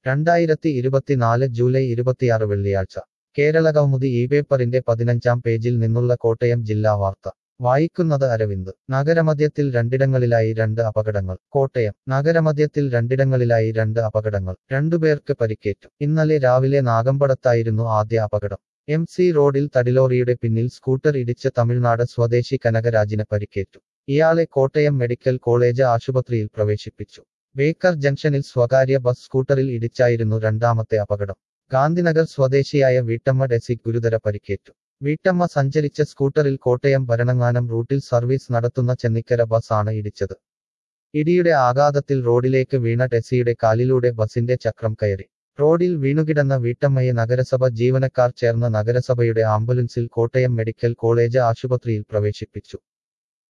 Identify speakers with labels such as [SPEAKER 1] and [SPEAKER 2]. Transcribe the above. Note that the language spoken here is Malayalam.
[SPEAKER 1] രണ്ടായിരത്തി ഇരുപത്തിനാല് ജൂലൈ ഇരുപത്തിയാറ് വെള്ളിയാഴ്ച കേരള കൗമുദി ഈ പേപ്പറിന്റെ പതിനഞ്ചാം പേജിൽ നിന്നുള്ള കോട്ടയം ജില്ലാ വാർത്ത വായിക്കുന്നത് അരവിന്ദ് നഗരമധ്യത്തിൽ രണ്ടിടങ്ങളിലായി രണ്ട് അപകടങ്ങൾ കോട്ടയം നഗരമധ്യത്തിൽ രണ്ടിടങ്ങളിലായി രണ്ട് അപകടങ്ങൾ രണ്ടുപേർക്ക് പരിക്കേറ്റു ഇന്നലെ രാവിലെ നാഗമ്പടത്തായിരുന്നു ആദ്യ അപകടം എം സി റോഡിൽ തടിലോറിയുടെ പിന്നിൽ സ്കൂട്ടർ ഇടിച്ച് തമിഴ്നാട് സ്വദേശി കനകരാജിന് പരിക്കേറ്റു ഇയാളെ കോട്ടയം മെഡിക്കൽ കോളേജ് ആശുപത്രിയിൽ പ്രവേശിപ്പിച്ചു ബേക്കർ ജംഗ്ഷനിൽ സ്വകാര്യ ബസ് സ്കൂട്ടറിൽ ഇടിച്ചായിരുന്നു രണ്ടാമത്തെ അപകടം ഗാന്ധിനഗർ സ്വദേശിയായ വീട്ടമ്മ ഡെസി ഗുരുതര പരിക്കേറ്റു വീട്ടമ്മ സഞ്ചരിച്ച സ്കൂട്ടറിൽ കോട്ടയം ഭരണങ്ങാനം റൂട്ടിൽ സർവീസ് നടത്തുന്ന ചെന്നിക്കര ബസ് ആണ് ഇടിച്ചത് ഇടിയുടെ ആഘാതത്തിൽ റോഡിലേക്ക് വീണ ടെസിയുടെ കാലിലൂടെ ബസിന്റെ ചക്രം കയറി റോഡിൽ വീണുകിടന്ന വീട്ടമ്മയെ നഗരസഭ ജീവനക്കാർ ചേർന്ന നഗരസഭയുടെ ആംബുലൻസിൽ കോട്ടയം മെഡിക്കൽ കോളേജ് ആശുപത്രിയിൽ പ്രവേശിപ്പിച്ചു